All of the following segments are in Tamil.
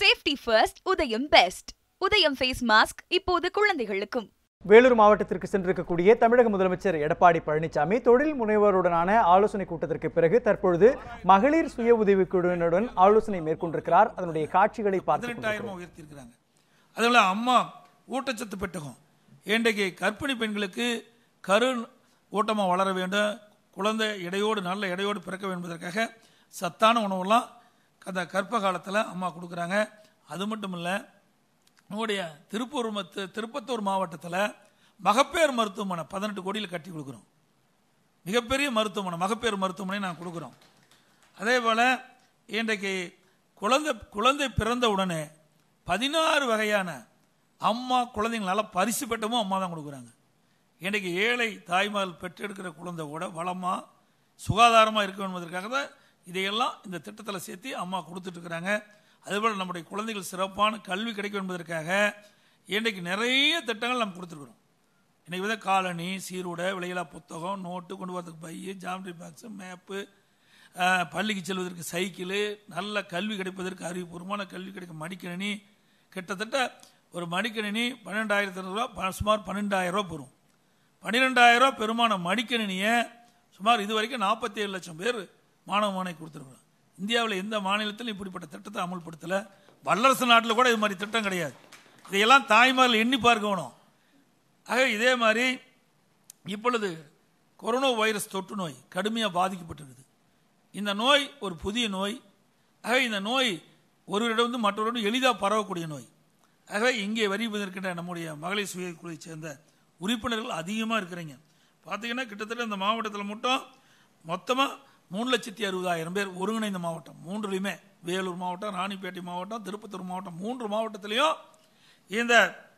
safety first Udhayam best Udhayam face mask இப்போது குழந்தைகளுக்கும் வேலூர் மாவட்டத்திற்கு சென்றிருக்கக்கூடிய தமிழக முதலமைச்சர் எடப்பாடி பழனிசாமி தொழில் முனைவோருடனான ஆலோசனை கூட்டத்திற்கு பிறகு தற்பொழுது மகளிர் சுய உதவிக்குழுவினருடன் ஆலோசனை மேற்கொண்டிருக்கிறார் அதனுடைய காட்சிகளை பார்த்து பதினெட்டாயிரமா உயர்த்தியிருக்கிறாங்க அதில் அம்மா ஊட்டச்சத்து பெட்டகம் இன்றைக்கு கர்ப்பிணி பெண்களுக்கு கரு ஊட்டமாக வளர வேண்டும் குழந்தை எடையோடு நல்ல எடையோடு பிறக்க வேண்டும் என்பதற்காக சத்தான உணவெல்லாம் அந்த கர்ப்ப காலத்தில் அம்மா கொடுக்குறாங்க அது மட்டும் இல்லை நம்முடைய திருப்பூர் மத்து திருப்பத்தூர் மாவட்டத்தில் மகப்பேறு மருத்துவமனை பதினெட்டு கோடியில் கட்டி கொடுக்குறோம் மிகப்பெரிய மருத்துவமனை மகப்பேறு மருத்துவமனை நான் கொடுக்குறோம் அதே போல் இன்றைக்கு குழந்தை குழந்தை பிறந்த உடனே பதினாறு வகையான அம்மா குழந்தைங்க நல்லா பரிசு பெட்டமும் அம்மா தான் கொடுக்குறாங்க இன்றைக்கு ஏழை தாய்மார்கள் பெற்றெடுக்கிற குழந்தை கூட வளமாக சுகாதாரமாக இருக்க என்பதற்காக தான் இதையெல்லாம் இந்த திட்டத்தில் சேர்த்து அம்மா கொடுத்துட்ருக்குறாங்க அதேபோல் நம்முடைய குழந்தைகள் சிறப்பான கல்வி கிடைக்கும் என்பதற்காக இன்றைக்கு நிறைய திட்டங்கள் நம்ம கொடுத்துருக்குறோம் இன்றைக்கி வந்து காலனி சீருடை விலையில்லா புத்தகம் நோட்டு கொண்டு வரதுக்கு பை ஜாமெட்ரி பாக்ஸு மேப்பு அஹ், பள்ளிக்கு செல்வதற்கு சைக்கிளு நல்ல கல்வி கிடைப்பதற்கு அறிவுபூர்வமான கல்வி கிடைக்கும் மடிக்கணினி கிட்டத்தட்ட ஒரு மடிக்கணினி பன்னெண்டாயிரத்தி ரூபா ப- சுமார் பன்னெண்டாயிரம் ரூபா பெறும் பன்னிரெண்டாயிரம் ரூபா பெருமான மடிக்கணினியை சுமார் இது வரைக்கும் நாற்பத்தி ஏழு லட்சம் பேர் மாணவ மாணவி கொடுத்துருக்குறோம் இந்தியாவில் எந்த மாநிலத்திலும் இப்படிப்பட்ட திட்டத்தை அமல்படுத்தலை வல்லரசு நாட்டில் கூட இது மாதிரி திட்டம் கிடையாது இதையெல்லாம் தாய்மார்கள் எண்ணி பார்க்கணும் ஆக இதே மாதிரி இப்பொழுது கொரோனா வைரஸ் தொற்று நோய் கடுமையாக பாதிக்கப்பட்டிருக்குது இந்த நோய் ஒரு புதிய நோய் ஆக இந்த நோய் ஒருவரிடம் மற்றவரிடம் எளிதாக பரவக்கூடிய நோய் ஆகவே இங்கே வரி இருக்கின்ற நம்முடைய மகளிர் சுய குழுவை சேர்ந்த உறுப்பினர்கள் அதிகமாக இருக்கிறீங்க பார்த்தீங்கன்னா கிட்டத்தட்ட இந்த மாவட்டத்தில் மட்டும் மொத்தமாக மூணு லட்சத்தி அறுபதாயிரம் பேர் ஒருங்கிணைந்த மாவட்டம் மூன்றுலையுமே வேலூர் மாவட்டம் ராணிப்பேட்டை மாவட்டம் திருப்பத்தூர் மாவட்டம் மூன்று மாவட்டத்திலையும் இந்த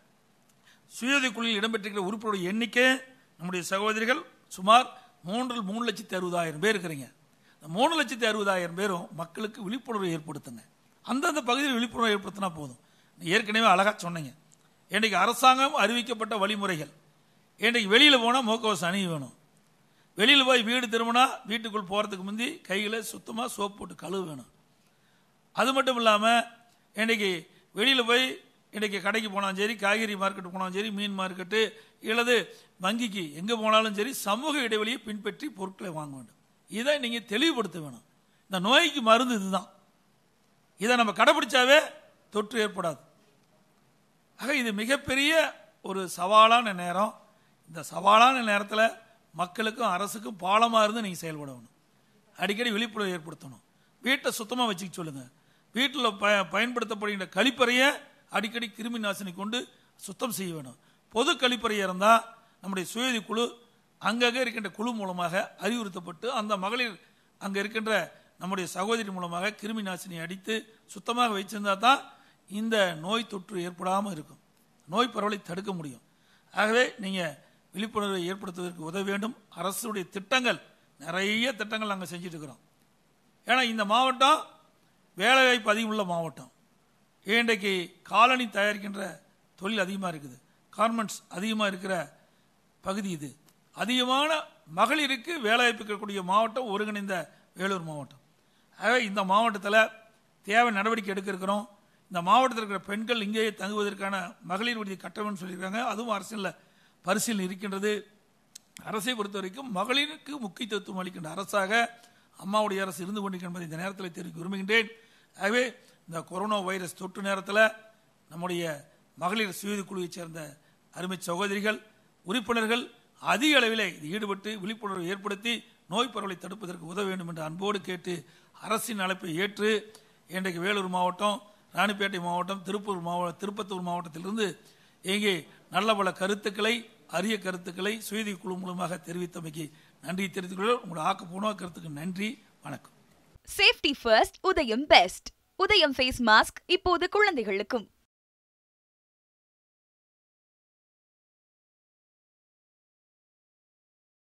சுயதி குழுவில் இடம்பெற்றிருக்கிற உறுப்பினருடைய எண்ணிக்கை நம்முடைய சகோதரிகள் சுமார் மூன்றில் மூணு லட்சத்தி அறுபதாயிரம் பேர் இருக்கிறீங்க இந்த மூணு லட்சத்தி அறுபதாயிரம் பேரும் மக்களுக்கு விழிப்புணர்வு ஏற்படுத்துங்க அந்தந்த பகுதியில் விழிப்புணர்வு ஏற்படுத்தினா போதும் நீ ஏற்கனவே அழகாக சொன்னீங்க இன்றைக்கு அரசாங்கம் அறிவிக்கப்பட்ட வழிமுறைகள் இன்றைக்கு வெளியில் போனால் முகக்கவசம் அணிய வேணும் வெளியில் போய் வீடு திரும்பினா வீட்டுக்குள் போகிறதுக்கு முந்தி கையில் சுத்தமாக சோப்பு போட்டு கழுவ வேணும் அது மட்டும் இல்லாமல் இன்றைக்கி வெளியில் போய் இன்றைக்கி கடைக்கு போனாலும் சரி காய்கறி மார்க்கெட் போனாலும் சரி மீன் மார்க்கெட்டு இல்லது வங்கிக்கு எங்கே போனாலும் சரி சமூக இடைவெளியை பின்பற்றி பொருட்களை வாங்க வேண்டும் இதை நீங்கள் தெளிவுபடுத்த வேணும் இந்த நோய்க்கு மருந்து இதுதான் இதை நம்ம கடைபிடிச்சாவே தொற்று ஏற்படாது ஆக இது மிகப்பெரிய ஒரு சவாலான நேரம் இந்த சவாலான நேரத்தில் மக்களுக்கும் அரசுக்கும் பாலமாக இருந்து நீங்கள் செயல்படணும் அடிக்கடி விழிப்புணர்வு ஏற்படுத்தணும் வீட்டை சுத்தமாக வச்சுக்க சொல்லுங்கள் வீட்டில் ப பயன்படுத்தப்படுகின்ற கழிப்பறையை அடிக்கடி கிருமி நாசினி கொண்டு சுத்தம் செய்ய வேணும் பொது கழிப்பறை இருந்தால் நம்முடைய சுயதி குழு அங்கங்கே இருக்கின்ற குழு மூலமாக அறிவுறுத்தப்பட்டு அந்த மகளிர் அங்கே இருக்கின்ற நம்முடைய சகோதரி மூலமாக கிருமி நாசினி அடித்து சுத்தமாக வச்சிருந்தா தான் இந்த நோய் தொற்று ஏற்படாமல் இருக்கும் நோய் பரவலை தடுக்க முடியும் ஆகவே நீங்கள் விழிப்புணர்வை ஏற்படுத்துவதற்கு உதவ வேண்டும் அரசுடைய திட்டங்கள் நிறைய திட்டங்கள் நாங்கள் செஞ்சுட்டு இருக்கிறோம் ஏன்னா இந்த மாவட்டம் வேலைவாய்ப்பு அதிகமுள்ள மாவட்டம் இன்றைக்கு காலனி தயாரிக்கின்ற தொழில் அதிகமாக இருக்குது கார்மெண்ட்ஸ் அதிகமாக இருக்கிற பகுதி இது அதிகமான மகளிருக்கு வேலைவாய்ப்பு இருக்கக்கூடிய மாவட்டம் ஒருங்கிணைந்த வேலூர் மாவட்டம் ஆகவே இந்த மாவட்டத்தில் தேவை நடவடிக்கை எடுக்க இருக்கிறோம் இந்த மாவட்டத்தில் இருக்கிற பெண்கள் இங்கேயே தங்குவதற்கான மகளிர் விடுதி கட்டணும்னு சொல்லியிருக்காங்க அதுவும் அரசியலில் பரிசீலனை இருக்கின்றது அரசை பொறுத்த வரைக்கும் மகளிருக்கு முக்கியத்துவம் அளிக்கின்ற அரசாக அம்மாவுடைய அரசு இருந்து கொண்டிருக்கின்ற இந்த நேரத்தில் தெரிவிக்க விரும்புகின்றேன் ஆகவே இந்த கொரோனா வைரஸ் தொற்று நேரத்தில் நம்முடைய மகளிர் சுயதி குழுவைச் சேர்ந்த அருமை சகோதரிகள் உறுப்பினர்கள் அதிக அளவிலே இது ஈடுபட்டு விழிப்புணர்வு ஏற்படுத்தி நோய் பரவலை தடுப்பதற்கு உதவ வேண்டும் என்று அன்போடு கேட்டு அரசின் அழைப்பை ஏற்று இன்றைக்கு வேலூர் மாவட்டம் ராணிப்பேட்டை மாவட்டம் திருப்பூர் மாவட்ட திருப்பத்தூர் மாவட்டத்திலிருந்து இங்கே நல்ல பல கருத்துக்களை அரிய கருத்துக்களை சுயதி குழு மூலமாக தெரிவித்தமைக்கு நன்றி தெரிவித்துக் கொள்கிறோம் உங்களோட ஆக்கப்பூர்வ கருத்துக்கு நன்றி வணக்கம் safety first Udhayam best Udhayam face mask இப்போது குழந்தைகளுக்கும்